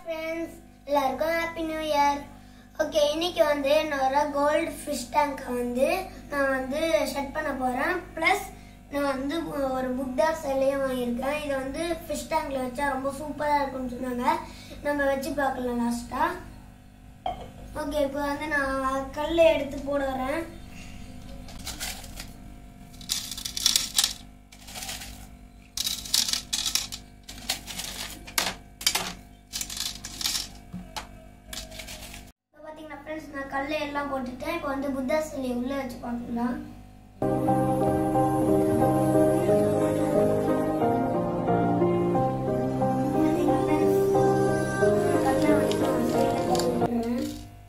Friends எல்லாருக்கும் happy new year okay இன்னைக்கு வந்து என்னோட கோல்டு ஃபிஷ் டேங்கை வந்து நான் வந்து செட் பண்ண போகிறேன் ப்ளஸ் நான் வந்து ஒரு புத்தா சிலையும் வாங்கியிருக்கேன் இதை வந்து ஃபிஷ் டேங்கில் வச்சா ரொம்ப சூப்பராக இருக்கும்னு சொன்னாங்க நம்ம வச்சு பார்க்கலாம் லாஸ்ட்டாக ஓகே இப்போ வந்து நான் கல் எடுத்து போட வரேன் இப்போ பார்த்தீங்கன்னா ஃப்ரெண்ட்ஸ் நான் கல் எல்லாம் போட்டுட்டேன் இப்போ வந்து புத்தா சிலையை உள்ளே வச்சு பார்க்கலாம் பார்த்தீங்கன்னா friends, கல்லை வந்து நான் side ல போட்டுறேன்.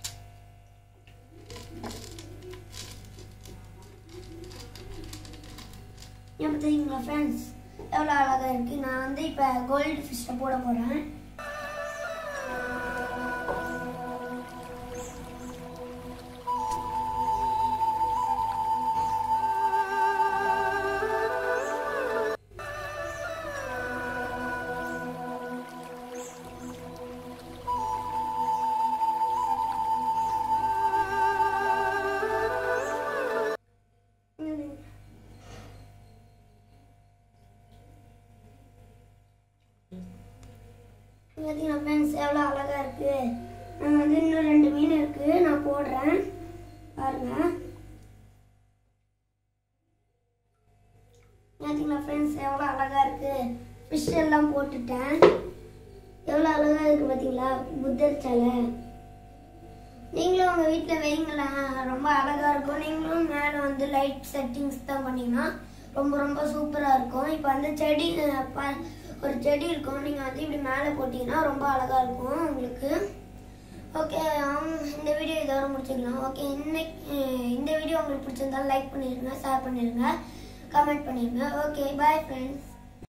ஏன் பார்த்தீங்களா ஃப்ரெண்ட்ஸ் எவ்வளோ அழகாக இருக்குது நான் வந்து இப்போ கோல்டு ஃபிஷ்ஷை போட போகிறேன் பார்த்தீங்கன்னா ஃப்ரெண்ட்ஸ் எவ்வளோ அழகாக இருக்குது நான் வந்து இன்னும் ரெண்டு மீன் இருக்குது நான் போடுறேன் பாருங்க பார்த்தீங்களா ஃப்ரெண்ட்ஸ் எவ்வளோ அழகாக இருக்குது ஃபிஷ் எல்லாம் போட்டுட்டேன் எவ்வளோ அழகாக இருக்குது பார்த்தீங்களா புத்தர் சிலை நீங்களும் உங்கள் வீட்டில் வைங்களேன் ரொம்ப அழகாக இருக்கும் நீங்களும் மேலே வந்து லைட் செட்டிங்ஸ் தான் பண்ணிங்கன்னா ரொம்ப ரொம்ப சூப்பராக இருக்கும் இப்போ வந்து செடி அஹ், ப- ஒரு செடி இருக்கும் நீங்கள் வந்து இப்படி மேலே போட்டிங்கன்னா ரொம்ப அழகாக இருக்கும் உங்களுக்கு ஓகே இந்த வீடியோ இதோட முடிச்சுக்கலாம் ஓகே இன்னைக்கு அஹ், இந்த வீடியோ உங்களுக்கு பிடிச்சிருந்தா லைக் பண்ணிடுங்க ஷேர் பண்ணிடுங்க கமெண்ட் பண்ணிடுங்க ஓகே பாய் ஃப்ரெண்ட்ஸ்